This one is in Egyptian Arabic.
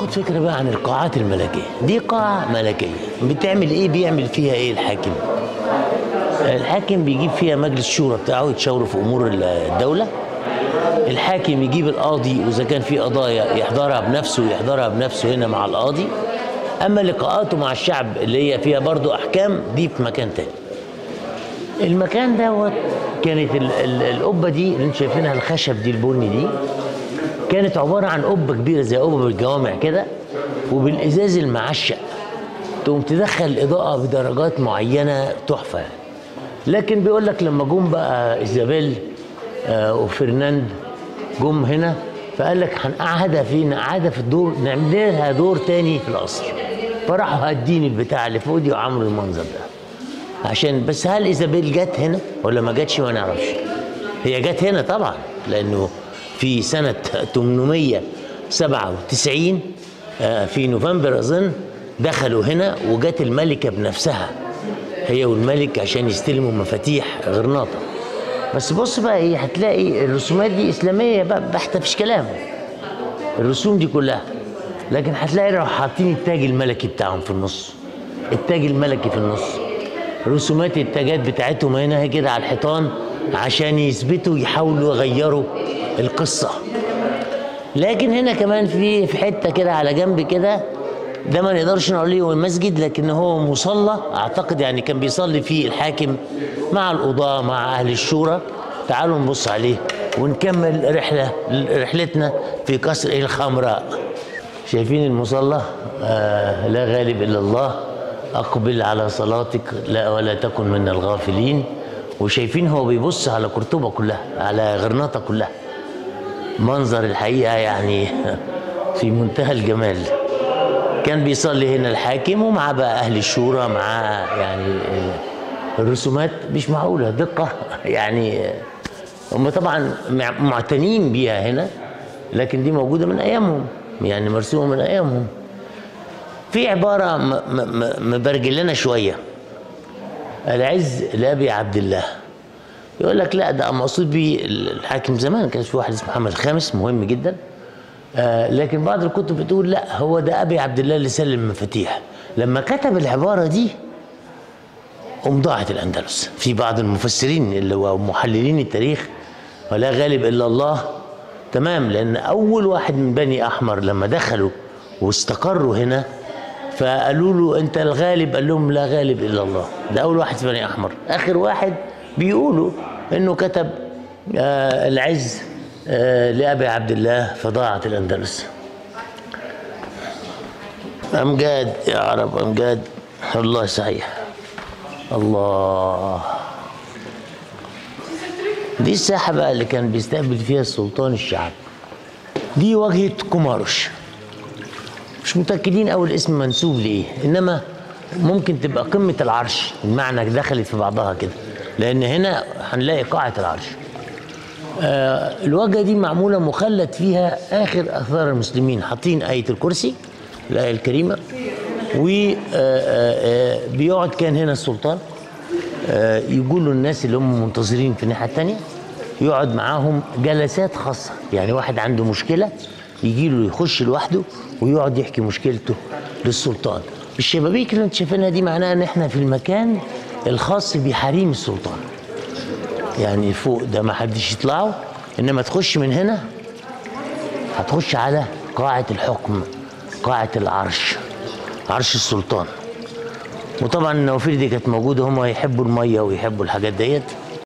ناخد فكره بقى عن القاعات الملكيه دي قاعه ملكيه بتعمل ايه بيعمل فيها ايه الحاكم الحاكم بيجيب فيها مجلس شورى بتاعه يتشاوروا في امور الدوله الحاكم يجيب القاضي واذا كان في قضايا يحضرها بنفسه يحضرها بنفسه هنا مع القاضي اما لقاءاته مع الشعب اللي هي فيها برضو احكام دي في مكان تاني المكان دوت كانت ال- ال- القبه دي اللي انتم شايفينها الخشب دي البني دي كانت عباره عن قبه كبيره زي قبه الجوامع كده وبالازاز المعشق تقوم تدخل الاضاءه بدرجات معينه تحفه يعني. لكن بيقول لك لما جم بقى ايزابيل آه، وفرناند جم هنا فقال لك هنقعدها فين نقعدها في الدور نعمل لها دور تاني في القصر فراحوا هادين البتاع اللي فوق دي وعملوا المنظر ده عشان بس هل ايزابيل جت هنا ولا ما جاتش ما نعرفش هي جت هنا طبعا لانه في سنه 897 آه، في نوفمبر اظن دخلوا هنا وجت الملكه بنفسها هي والملك عشان يستلموا مفاتيح غرناطه بس بص بقى ايه هتلاقي الرسومات دي اسلاميه بقى بحته مفيش كلام الرسوم دي كلها لكن هتلاقي راحوا حاطين التاج الملكي بتاعهم في النص التاج الملكي في النص رسومات التاجات بتاعتهم هنا هي كده على الحيطان عشان يثبتوا يحاولوا يغيروا القصه لكن هنا كمان في في حته كده على جنب كده ده ما نقدرش نقول ليه هو مسجد لكن هو مصلى اعتقد يعني كان بيصلي فيه الحاكم مع القضاه مع اهل الشورى تعالوا نبص عليه ونكمل رحله رحلتنا في قصر الخمراء شايفين المصلى آه لا غالب الا الله اقبل على صلاتك لا ولا تكن من الغافلين وشايفين هو بيبص على قرطبه كلها على غرناطه كلها منظر الحقيقه يعني في منتهى الجمال كان بيصلي هنا الحاكم ومع بقى اهل الشورى مع يعني الرسومات مش معقوله دقه يعني هم طبعا مع- معتنين بيها هنا لكن دي موجوده من ايامهم يعني مرسومه من ايامهم في عباره م- م- م- مبرجلنا شويه العز لابي عبد الله يقول لك لا ده مقصود بيه الحاكم زمان كان في واحد اسمه محمد الخامس مهم جدا آه لكن بعض الكتب بتقول لا هو ده ابي عبد الله اللي سلم المفاتيح لما كتب العباره دي قام ضاعت الاندلس في بعض المفسرين اللي هو محللين التاريخ ولا غالب الا الله تمام لان اول واحد من بني احمر لما دخلوا واستقروا هنا فقالوا له انت الغالب قال لهم لا غالب الا الله ده اول واحد في بني احمر اخر واحد بيقولوا انه كتب آه العز آه لابي عبد الله فضاعت الاندلس امجاد يا عرب امجاد الله صحيح الله دي الساحه بقى اللي كان بيستقبل فيها السلطان الشعب دي واجهه كوماروش مش متاكدين أوي الاسم منسوب لايه انما ممكن تبقى قمه العرش المعنى دخلت في بعضها كده لان هنا هنلاقي قاعه العرش آه الواجهه دي معموله مخلد فيها اخر اثار المسلمين حاطين ايه الكرسي الايه الكريمه وبيقعد كان هنا السلطان آه، يقولوا الناس اللي هم منتظرين في الناحيه الثانيه يقعد معاهم جلسات خاصه يعني واحد عنده مشكله يجي له يخش لوحده ويقعد يحكي مشكلته للسلطان الشبابيك اللي انت شايفينها دي معناها ان احنا في المكان الخاص بحريم السلطان يعني فوق ده ما حدش يطلعه انما تخش من هنا هتخش على قاعة الحكم قاعة العرش عرش السلطان وطبعا النوافذ دي كانت موجودة هم يحبوا المية ويحبوا الحاجات ديت